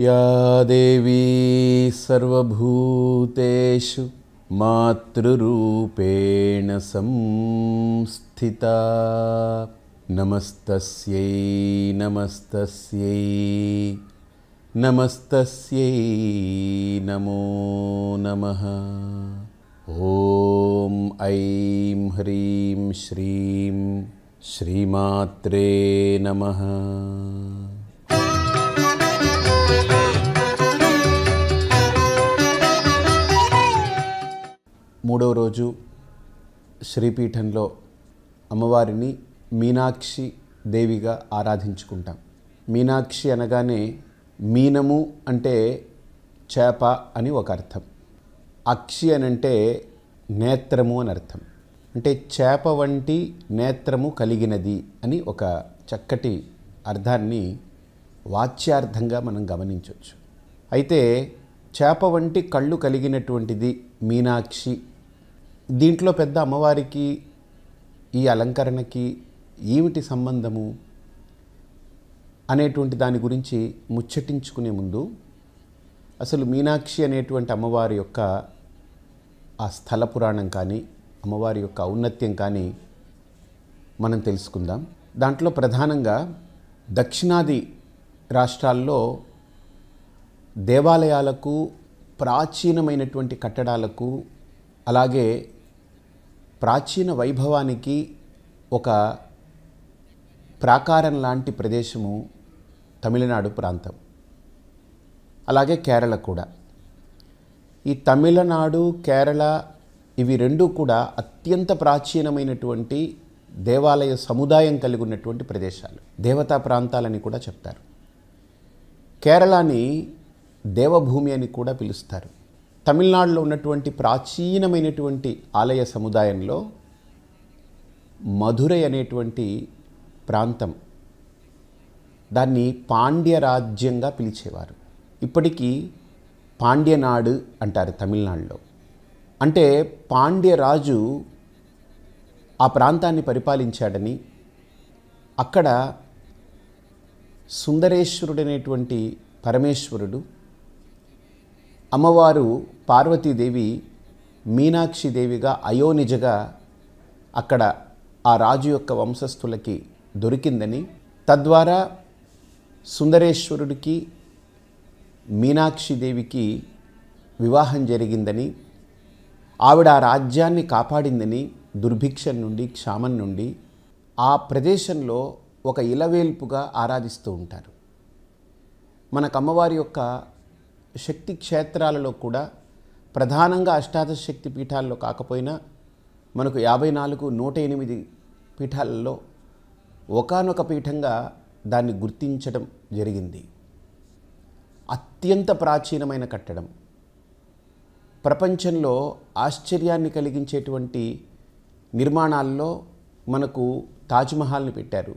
या देवी सर्वभूतेषु मातृरूपेण संस्थिता नमस्तस्यै नमस्तस्यै नमस्तस्यै नमो नमः ॐ ऐं ह्रीं श्रीं श्रीमात्रे नमः మూడవ రోజు శ్రీపీఠంలో అమ్మవారిని మీనాక్షి దేవిగా ఆరాధించుకుంటాం మీనాక్షి అనగానే మీనము అంటే చేప అని ఒక అర్థం అక్షి అని అంటే నేత్రము అని అర్థం అంటే చేప వంటి నేత్రము కలిగినది అని ఒక చక్కటి అర్థాన్ని వాచ్యార్థంగా మనం గమనించవచ్చు అయితే చేప వంటి కళ్ళు కలిగినటువంటిది మీనాక్షి దీంట్లో పెద్ద అమ్మవారికి ఈ అలంకరణకి ఏమిటి సంబంధము అనేటువంటి దాని గురించి ముచ్చటించుకునే ముందు అసలు మీనాక్షి అనేటువంటి అమ్మవారి యొక్క ఆ స్థల పురాణం కానీ అమ్మవారి యొక్క ఔన్నత్యం కానీ మనం తెలుసుకుందాం దాంట్లో ప్రధానంగా దక్షిణాది రాష్ట్రాల్లో దేవాలయాలకు ప్రాచీనమైనటువంటి కట్టడాలకు అలాగే ప్రాచీన వైభవానికి ఒక ప్రాకారం లాంటి ప్రదేశము తమిళనాడు ప్రాంతం అలాగే కేరళ కూడా ఈ తమిళనాడు కేరళ ఇవి రెండు కూడా అత్యంత ప్రాచీనమైనటువంటి దేవాలయ సముదాయం కలిగి ఉన్నటువంటి ప్రదేశాలు దేవతా ప్రాంతాలని కూడా చెప్తారు కేరళని దేవభూమి అని కూడా పిలుస్తారు తమిళనాడులో ఉన్నటువంటి ప్రాచీనమైనటువంటి ఆలయ సముదాయంలో మధురై అనేటువంటి ప్రాంతం దాన్ని పాండ్య రాజ్యంగా పిలిచేవారు ఇప్పటికీ పాండ్యనాడు అంటారు తమిళనాడులో అంటే పాండ్య రాజు ఆ ప్రాంతాన్ని పరిపాలించాడని అక్కడ సుందరేశ్వరుడనేటువంటి పరమేశ్వరుడు అమ్మవారు పార్వతీదేవి మీనాక్షి దేవిగా అయోనిజగా అక్కడ ఆ రాజు యొక్క వంశస్థులకి దొరికిందని తద్వారా సుందరేశ్వరుడికి మీనాక్షి దేవికి వివాహం జరిగిందని ఆవిడ ఆ రాజ్యాన్ని కాపాడిందని దుర్భిక్షం నుండి క్షామం నుండి ఆ ప్రదేశంలో ఒక ఇలవేల్పుగా ఆరాధిస్తూ ఉంటారు మనకు అమ్మవారి యొక్క శక్తి క్షేత్రాలలో కూడా ప్రధానంగా అష్టాదశ శక్తి పీఠాల్లో కాకపోయినా మనకు యాభై నాలుగు నూట ఎనిమిది పీఠాలలో ఒకానొక పీఠంగా దాన్ని గుర్తించడం జరిగింది అత్యంత ప్రాచీనమైన కట్టడం ప్రపంచంలో ఆశ్చర్యాన్ని కలిగించేటువంటి నిర్మాణాల్లో మనకు తాజ్మహల్ని పెట్టారు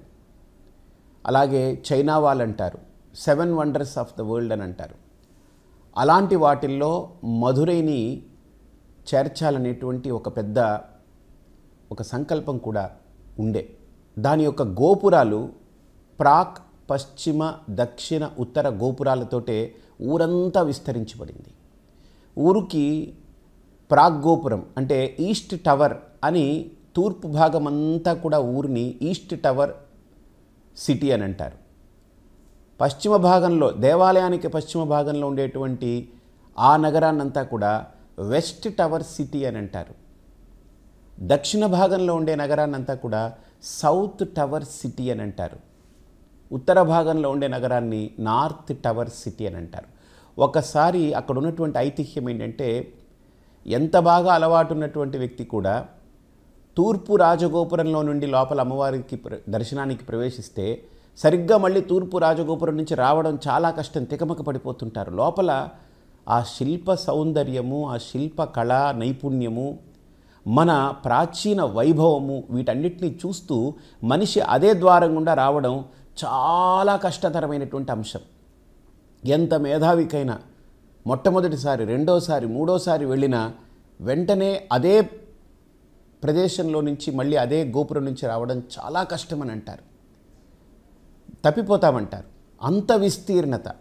అలాగే చైనా వాల్ అంటారు seven wonders of the world అని అంటారు అలాంటి వాటిల్లో మధురైని చేర్చాలనేటువంటి ఒక పెద్ద ఒక సంకల్పం కూడా ఉండే దాని యొక్క గోపురాలు ప్రాక్ పశ్చిమ దక్షిణ ఉత్తర గోపురాలతోటే ఊరంతా విస్తరించబడింది ఊరికి ప్రాగ్ గోపురం అంటే ఈస్ట్ టవర్ అని తూర్పు భాగం అంతా కూడా ఊరిని ఈస్ట్ టవర్ సిటీ అని అంటారు పశ్చిమ భాగంలో దేవాలయానికి పశ్చిమ భాగంలో ఉండేటువంటి ఆ నగరాన్నంతా కూడా వెస్ట్ టవర్ సిటీ అని అంటారు దక్షిణ భాగంలో ఉండే నగరాన్నంతా కూడా సౌత్ టవర్ సిటీ అని అంటారు ఉత్తర భాగంలో ఉండే నగరాన్ని నార్త్ టవర్ సిటీ అని అంటారు ఒకసారి అక్కడ ఉన్నటువంటి ఐతిహ్యం ఏంటంటే ఎంత బాగా అలవాటు ఉన్నటువంటి వ్యక్తి కూడా తూర్పు రాజగోపురంలో నుండి లోపల అమ్మవారికి ప్ర- దర్శనానికి ప్రవేశిస్తే సరిగ్గా మళ్ళీ తూర్పు రాజగోపురం నుంచి రావడం చాలా కష్టం తికమక పడిపోతుంటారు లోపల ఆ శిల్ప సౌందర్యము ఆ శిల్ప కళా నైపుణ్యము మన ప్రాచీన వైభవము వీటన్నిటిని చూస్తూ మనిషి అదే ద్వారం గుండా రావడం చాలా కష్టతరమైనటువంటి అంశం ఎంత మేధావికైనా మొట్టమొదటిసారి రెండోసారి మూడోసారి వెళ్ళినా వెంటనే అదే ప్రదేశంలో నుంచి మళ్ళీ అదే గోపురం నుంచి రావడం చాలా కష్టమని అంటారు తప్పిపోతామంటారు అంత విస్తీర్ణత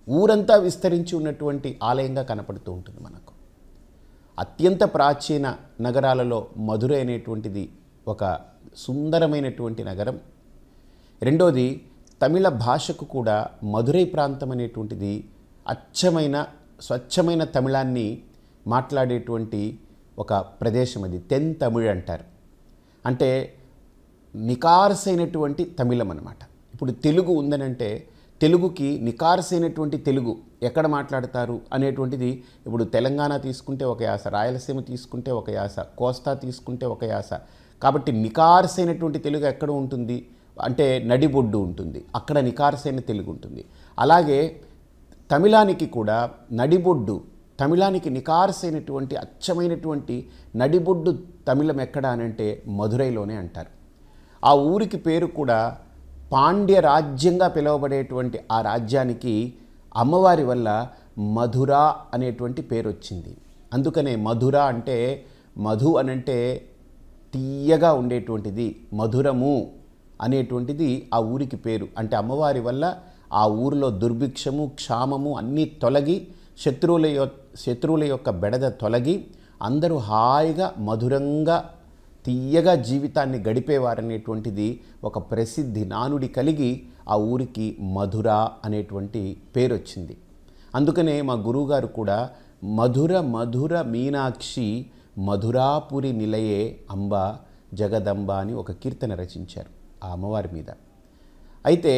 ఊరంతా విస్తరించి ఉన్నటువంటి ఆలయంగా కనపడుతూ ఉంటుంది మనకు అత్యంత ప్రాచీన నగరాలలో మధురై అనేటువంటిది ఒక సుందరమైనటువంటి నగరం రెండోది తమిళ భాషకు కూడా మధురై ప్రాంతం అనేటువంటిది అచ్చమైన స్వచ్ఛమైన తమిళాన్ని మాట్లాడేటువంటి ఒక ప్రదేశం అది తెన్ తమిళ్ అంటారు అంటే నికార్సైనటువంటి తమిళం అన్నమాట ఇప్పుడు తెలుగు ఉందనంటే తెలుగుకి నికార్సైనటువంటి తెలుగు ఎక్కడ మాట్లాడతారు అనేటువంటిది ఇప్పుడు తెలంగాణ తీసుకుంటే ఒక యాస రాయలసీమ తీసుకుంటే ఒక యాస కోస్తా తీసుకుంటే ఒక యాస కాబట్టి నికార్సైనటువంటి తెలుగు ఎక్కడ ఉంటుంది అంటే నడిబొడ్డు ఉంటుంది అక్కడ నికార్సైన తెలుగు ఉంటుంది అలాగే తమిళానికి కూడా నడిబొడ్డు తమిళానికి నికార్సైనటువంటి అచ్చమైనటువంటి నడిబొడ్డు తమిళం ఎక్కడ అనంటే మధురైలోనే అంటారు ఆ ఊరికి పేరు కూడా పాండ్య రాజ్యంగా పిలువబడేటువంటి ఆ రాజ్యానికి అమ్మవారి వల్ల మధుర అనేటువంటి పేరు వచ్చింది అందుకనే మధుర అంటే మధు అనంటే తీయగా ఉండేటువంటిది మధురము అనేటువంటిది ఆ ఊరికి పేరు అంటే అమ్మవారి వల్ల ఆ ఊరిలో దుర్భిక్షము క్షామము అన్నీ తొలగి శత్రువుల యొ శత్రువుల యొక్క బెడద తొలగి అందరూ హాయిగా మధురంగా తీయగా జీవితాన్ని గడిపేవారనేటువంటిది ఒక ప్రసిద్ధి నానుడి కలిగి ఆ ఊరికి మధుర అనేటువంటి పేరు వచ్చింది అందుకనే మా గురువుగారు కూడా మధుర మధుర మీనాక్షి మధురాపురి నిలయే అంబ జగదంబ అని ఒక కీర్తన రచించారు ఆ అమ్మవారి మీద అయితే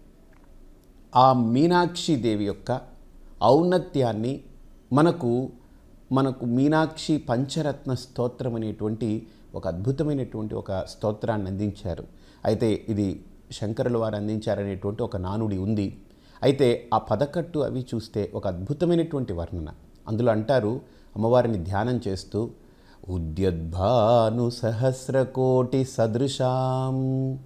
ఆ మీనాక్షి దేవి యొక్క ఔన్నత్యాన్ని మనకు మనకు మీనాక్షి పంచరత్న స్తోత్రం అనేటువంటి ఒక అద్భుతమైనటువంటి ఒక స్తోత్రాన్ని అందించారు అయితే ఇది శంకరుల వారు అందించారనేటువంటి ఒక నానుడి ఉంది అయితే ఆ పదకట్టు అవి చూస్తే ఒక అద్భుతమైనటువంటి వర్ణన అందులో అంటారు అమ్మవారిని ధ్యానం చేస్తూ ఉద్యద్భాను సహస్రకోటి సదృశాం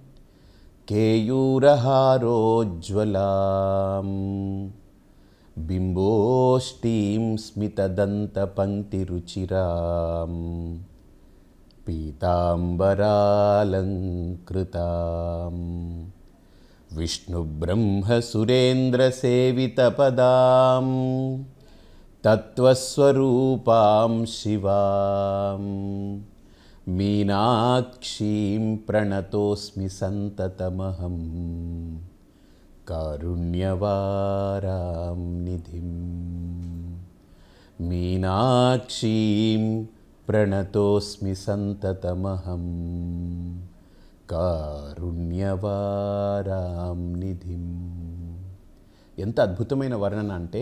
కేయూరహారోజ్వలాం బింబోష్టీం స్మితదంతపంక్తిరుచిరాం పీతాంబరాలంకృతాం విష్ణుబ్రహ్మసురేంద్రసేవితపదాం తత్వస్వరూపాం శివాం మీనాక్షీం ప్రణతోస్మి సంతతమహం కారుణ్యవారాం నిధిం మీనాక్షీం ప్రణతోస్మి సంతతమహం కారుణ్యవారాం నిధిం ఎంత అద్భుతమైన వర్ణన అంటే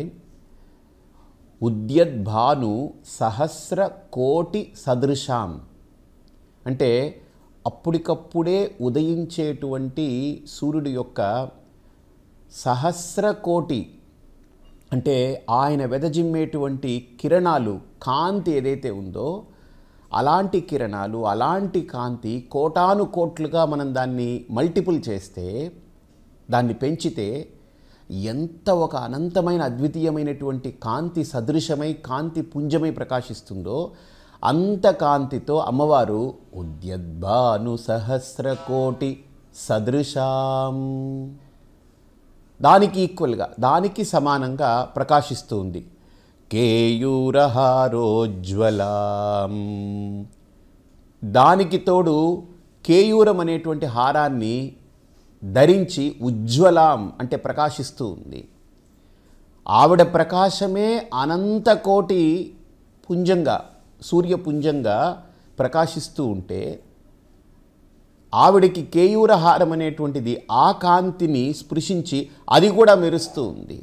ఉద్యద్భాను సహస్ర కోటి సదృశాం అంటే అప్పటికప్పుడే ఉదయించేటువంటి సూర్యుడి యొక్క సహస్ర కోటి అంటే ఆయన వెదజిమ్మేటువంటి కిరణాలు కాంతి ఏదైతే ఉందో అలాంటి కిరణాలు అలాంటి కాంతి కోటాను కోట్లుగా మనం దాన్ని మల్టిపుల్ చేస్తే దాన్ని పెంచితే ఎంత ఒక అనంతమైన అద్వితీయమైనటువంటి కాంతి సదృశమై కాంతి పుంజమై ప్రకాశిస్తుందో అంత కాంతితో అమ్మవారు ఉద్యద్భాను సహస్ర కోటి సదృశాం దానికి ఈక్వల్గా దానికి సమానంగా ప్రకాశిస్తూ ఉంది కేయూరహారోజ్వలాం దానికి తోడు కేయూరం అనేటువంటి హారాన్ని ధరించి ఉజ్వలాం అంటే ప్రకాశిస్తూ ఉంది ఆవిడ ప్రకాశమే అనంత కోటి పుంజంగా సూర్యపుంజంగా ప్రకాశిస్తూ ఉంటే ఆవిడకి కేయూరహారం అనేటువంటిది ఆ కాంతిని స్పృశించి అది కూడా మెరుస్తూ ఉంది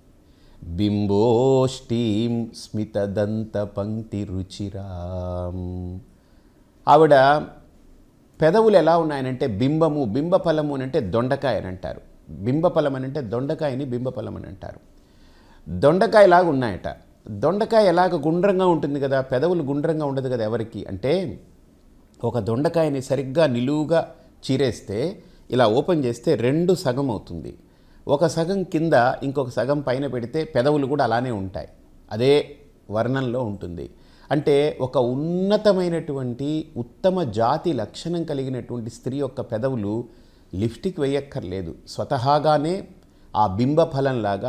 బింబోష్టీం స్మితదంత పంక్తి రుచిరాం ఆవిడ పెదవులు ఎలా ఉన్నాయనంటే బింబము బింబఫలము అని అంటే దొండకాయ అని అంటారు బింబఫలం అని అంటే దొండకాయని బింబఫలం అని అంటారు దొండకాయలాగా ఉన్నాయట దొండకాయ ఎలాగ గుండ్రంగా ఉంటుంది కదా పెదవులు గుండ్రంగా ఉండదు కదా ఎవరికి అంటే ఒక దొండకాయని సరిగ్గా నిలువుగా చీరేస్తే ఇలా ఓపెన్ చేస్తే రెండు సగం అవుతుంది ఒక సగం కింద ఇంకొక సగం పైన పెడితే పెదవులు కూడా అలానే ఉంటాయి అదే వర్ణంలో ఉంటుంది అంటే ఒక ఉన్నతమైనటువంటి ఉత్తమ జాతి లక్షణం కలిగినటువంటి స్త్రీ యొక్క పెదవులు లిప్స్టిక్ వేయక్కర్లేదు స్వతహాగానే ఆ బింబ ఫలంలాగా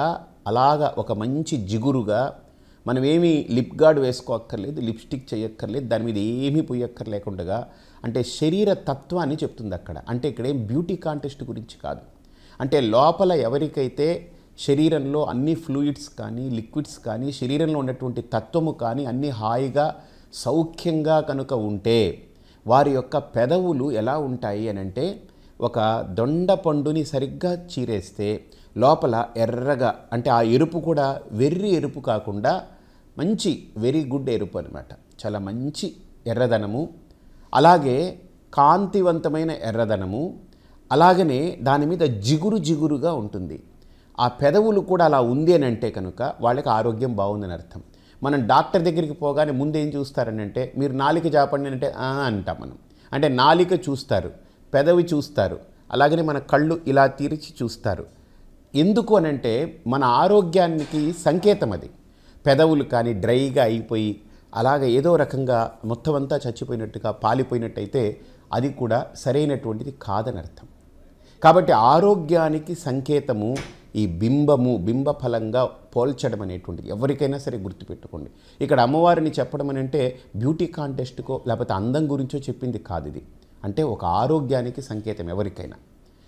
అలాగా ఒక మంచి జిగురుగా మనం ఏమీ లిప్ గార్డ్ వేసుకోక్కర్లేదు లిప్స్టిక్ చేయక్కర్లేదు దాని మీద ఏమీ పోయక్కర్లేకుండా అంటే శరీర తత్వాన్ని చెప్తుంది అక్కడ అంటే ఇక్కడ ఏం బ్యూటీ కాంటెస్ట్ గురించి కాదు అంటే లోపల ఎవరికైతే శరీరంలో అన్ని ఫ్లూయిడ్స్ కానీ లిక్విడ్స్ కానీ శరీరంలో ఉన్నటువంటి తత్వము కానీ అన్ని హాయిగా సౌఖ్యంగా కనుక ఉంటే వారి యొక్క పెదవులు ఎలా ఉంటాయి అని అంటే ఒక దొండ పండుని సరిగ్గా చీరేస్తే లోపల ఎర్రగా అంటే ఆ ఎరుపు కూడా వెర్రి ఎరుపు కాకుండా మంచి వెరీ గుడ్ ఎరుపు అనమాట చాలా మంచి ఎర్రదనము అలాగే కాంతివంతమైన ఎర్రదనము అలాగనే దాని మీద జిగురు జిగురుగా ఉంటుంది ఆ పెదవులు కూడా అలా ఉంది అని అంటే కనుక వాళ్ళకి ఆరోగ్యం బాగుందని అర్థం మనం డాక్టర్ దగ్గరికి పోగానే ముందు ఏం చూస్తారని అంటే మీరు నాలిక చాపండి అంటే "ఆ" అంటాం మనం అంటే నాలిక చూస్తారు పెదవి చూస్తారు అలాగనే మన కళ్ళు ఇలా తీర్చి చూస్తారు ఎందుకు అనంటే మన ఆరోగ్యానికి సంకేతం అది పెదవులు కానీ డ్రైగా అయిపోయి అలాగ ఏదో రకంగా మొత్తం అంతా చచ్చిపోయినట్టుగా పాలిపోయినట్టయితే అది కూడా సరైనటువంటిది కాదని అర్థం కాబట్టి ఆరోగ్యానికి సంకేతము ఈ బింబము బింబ ఫలంగా పోల్చడం అనేటువంటిది ఎవరికైనా సరే గుర్తుపెట్టుకోండి ఇక్కడ అమ్మవారిని చెప్పడం అని అంటే బ్యూటీ కాంటెస్ట్కో లేకపోతే అందం గురించో చెప్పింది కాదు ఇది అంటే ఒక ఆరోగ్యానికి సంకేతం ఎవరికైనా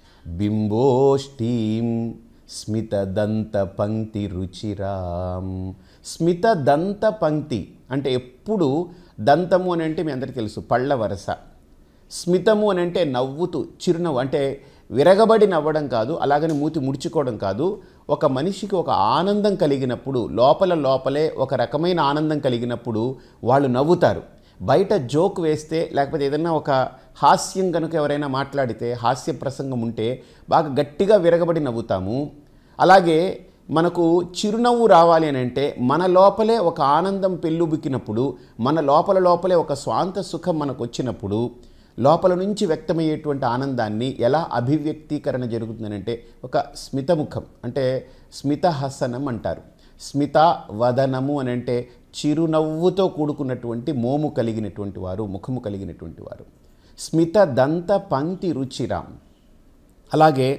బింబోష్టీం స్మితదంత పంక్తి రుచిరాం స్మితదంత పంక్తి అంటే ఎప్పుడు దంతము అని అంటే మీ అందరికీ తెలుసు పళ్ళ వరస స్మితము అని అంటే నవ్వుతూ చిరునవ్వు అంటే విరగబడి నవ్వడం కాదు అలాగని మూతి ముడుచుకోవడం కాదు ఒక మనిషికి ఒక ఆనందం కలిగినప్పుడు లోపల లోపలే ఒక రకమైన ఆనందం కలిగినప్పుడు వాళ్ళు నవ్వుతారు బయట జోక్ వేస్తే లేకపోతే ఏదైనా ఒక హాస్యం కనుక ఎవరైనా మాట్లాడితే హాస్య ప్రసంగం ఉంటే బాగా గట్టిగా విరగబడి నవ్వుతాము అలాగే మనకు చిరునవ్వు రావాలి అని అంటే మన లోపలే ఒక ఆనందం పెళ్ళుబుకినప్పుడు మన లోపల లోపలే ఒక స్వాంత సుఖం మనకు వచ్చినప్పుడు లోపల నుంచి వ్యక్తమయ్యేటువంటి ఆనందాన్ని ఎలా అభివ్యక్తీకరణ జరుగుతుందనంటే ఒక స్మితముఖం అంటే స్మితహసనం అంటారు స్మిత వదనము అని అంటే చిరునవ్వుతో కూడుకున్నటువంటి మోము కలిగినటువంటి వారు ముఖము కలిగినటువంటి వారు స్మిత దంత పంక్తి రుచిరాం అలాగే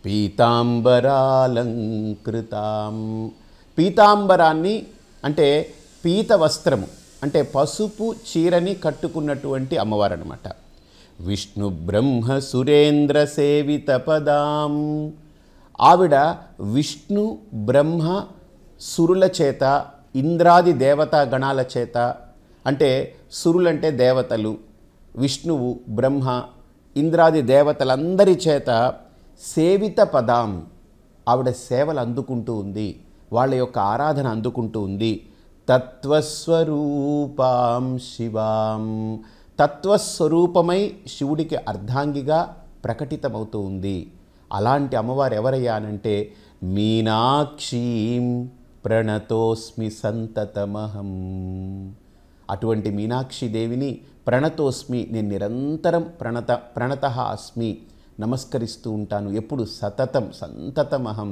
పీతాంబరాలంకృతాం పీతాంబరాన్ని అంటే పీత వస్త్రము అంటే పసుపు చీరని కట్టుకున్నటువంటి అమ్మవారు అనమాట విష్ణు బ్రహ్మ సురేంద్ర సేవిత పదాం ఆవిడ విష్ణు బ్రహ్మ సురుల చేత ఇంద్రాది దేవతా గణాల చేత అంటే సురులంటే దేవతలు విష్ణువు బ్రహ్మ ఇంద్రాది దేవతలందరి చేత సేవిత పదాం ఆవిడ సేవలు అందుకుంటూ ఉంది వాళ్ళ యొక్క ఆరాధన అందుకుంటూ ఉంది తత్వస్వరూపాం శివాం తత్వస్వరూపమై శివుడికి అర్ధాంగిగా ప్రకటితమవుతూ ఉంది అలాంటి అమ్మవారు ఎవరయ్యా అనంటే మీనాక్షీం ప్రణతోస్మి సంతతమహం అటువంటి మీనాక్షి దేవిని ప్రణతోస్మి నేను నిరంతరం ప్రణత ప్రణత అస్మి నమస్కరిస్తూ ఉంటాను ఎప్పుడు సతతం సంతతమహం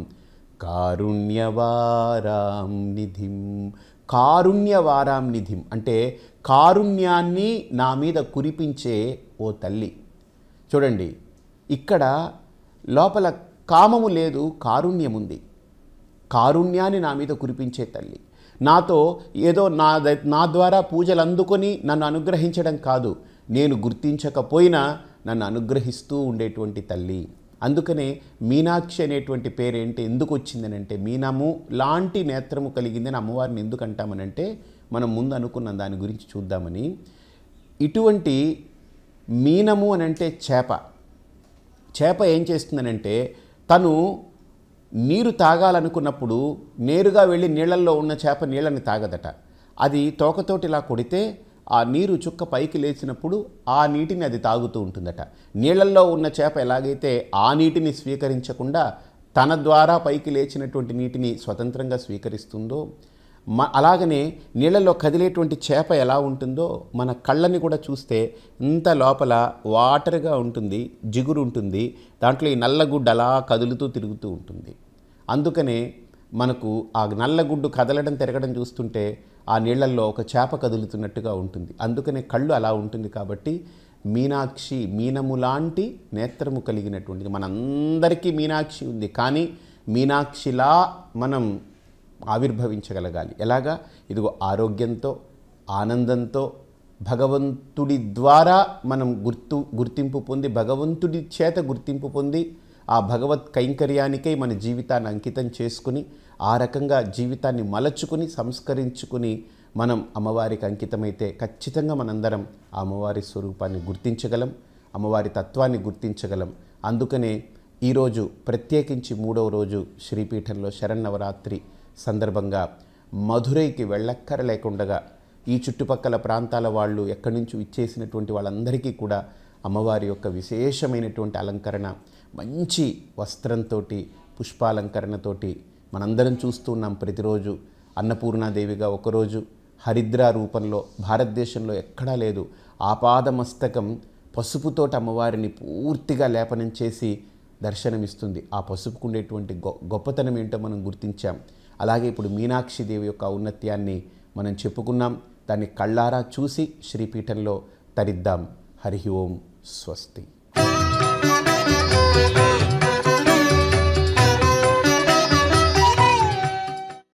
కారుణ్యవారాం నిధిం కారుణ్యవారాం నిధిం అంటే కారుణ్యాన్ని నా మీద కురిపించే ఓ తల్లి చూడండి ఇక్కడ లోపల కామము లేదు కారుణ్యం ఉంది కారుణ్యాన్ని నా మీద కురిపించే తల్లి నాతో ఏదో నా ద- నా ద్వారా పూజలు అందుకొని నన్ను అనుగ్రహించడం కాదు నేను గుర్తించకపోయినా నన్ను అనుగ్రహిస్తూ ఉండేటువంటి తల్లి అందుకనే మీనాక్షి అనేటువంటి పేరేంటి ఎందుకు వచ్చిందని అంటే మీనము లాంటి నేత్రము కలిగిందని అమ్మవారిని ఎందుకు అంటామనంటే మనం ముందు అనుకున్న దాని గురించి చూద్దామని ఇటువంటి మీనము అని అంటే చేప చేప ఏం చేస్తుందనంటే తను నీరు తాగాలనుకున్నప్పుడు నేరుగా వెళ్ళి నీళ్ళల్లో ఉన్న చేప నీళ్ళని తాగదట అది తోకతోటి ఇలా కొడితే ఆ నీరు చుక్క పైకి లేచినప్పుడు ఆ నీటిని అది తాగుతూ ఉంటుందట నీళ్ళల్లో ఉన్న చేప ఎలాగైతే ఆ నీటిని స్వీకరించకుండా తన ద్వారా పైకి లేచినటువంటి నీటిని స్వతంత్రంగా స్వీకరిస్తుందో మ అలాగనే నీళ్ళలో కదిలేటువంటి చేప ఎలా ఉంటుందో మన కళ్ళని కూడా చూస్తే ఇంత లోపల వాటర్గా ఉంటుంది జిగురు ఉంటుంది దాంట్లో ఈ నల్లగుడ్డ అలా కదులుతూ తిరుగుతూ ఉంటుంది అందుకనే మనకు ఆ నల్లగుడ్డు కదలడం తిరగడం చూస్తుంటే ఆ నీళ్ళల్లో ఒక చేప కదులుతున్నట్టుగా ఉంటుంది అందుకనే కళ్ళు అలా ఉంటుంది కాబట్టి మీనాక్షి మీనము లాంటి నేత్రము కలిగినటువంటిది మనందరికీ మీనాక్షి ఉంది కానీ మీనాక్షిలా మనం ఆవిర్భవించగలగాలి ఎలాగా ఇదిగో ఆరోగ్యంతో ఆనందంతో భగవంతుడి ద్వారా మనం గుర్తు గుర్తింపు పొంది భగవంతుడి చేత గుర్తింపు పొంది ఆ భగవత్ కైంకర్యానికై మన జీవితాన్ని అంకితం చేసుకుని ఆ రకంగా జీవితాన్ని మలచుకుని సంస్కరించుకుని మనం అమ్మవారికి అంకితమైతే ఖచ్చితంగా మనందరం ఆ అమ్మవారి స్వరూపాన్ని గుర్తించగలం అమ్మవారి తత్వాన్ని గుర్తించగలం అందుకనే ఈరోజు ప్రత్యేకించి మూడవ రోజు శ్రీపీఠంలో శరన్నవరాత్రి సందర్భంగా మధురైకి వెళ్ళక్కర లేకుండగా ఈ చుట్టుపక్కల ప్రాంతాల వాళ్ళు ఎక్కడి నుంచి ఇచ్చేసినటువంటి వాళ్ళందరికీ కూడా అమ్మవారి యొక్క విశేషమైనటువంటి అలంకరణ మంచి వస్త్రంతో పుష్పాలంకరణతోటి మనందరం చూస్తున్నాం ప్రతిరోజు అన్నపూర్ణాదేవిగా ఒకరోజు హరిద్రా రూపంలో భారతదేశంలో ఎక్కడా లేదు ఆపాదమస్తకం పసుపుతోటి అమ్మవారిని పూర్తిగా లేపనం చేసి దర్శనమిస్తుంది ఆ పసుపుకు ఉండేటువంటి గొ గొప్పతనం ఏంటో మనం గుర్తించాం అలాగే ఇప్పుడు మీనాక్షి దేవి యొక్క ఔన్నత్యాన్ని మనం చెప్పుకున్నాం దాన్ని కళ్ళారా చూసి శ్రీపీఠంలో తరిద్దాం హరి ఓం స్వస్తి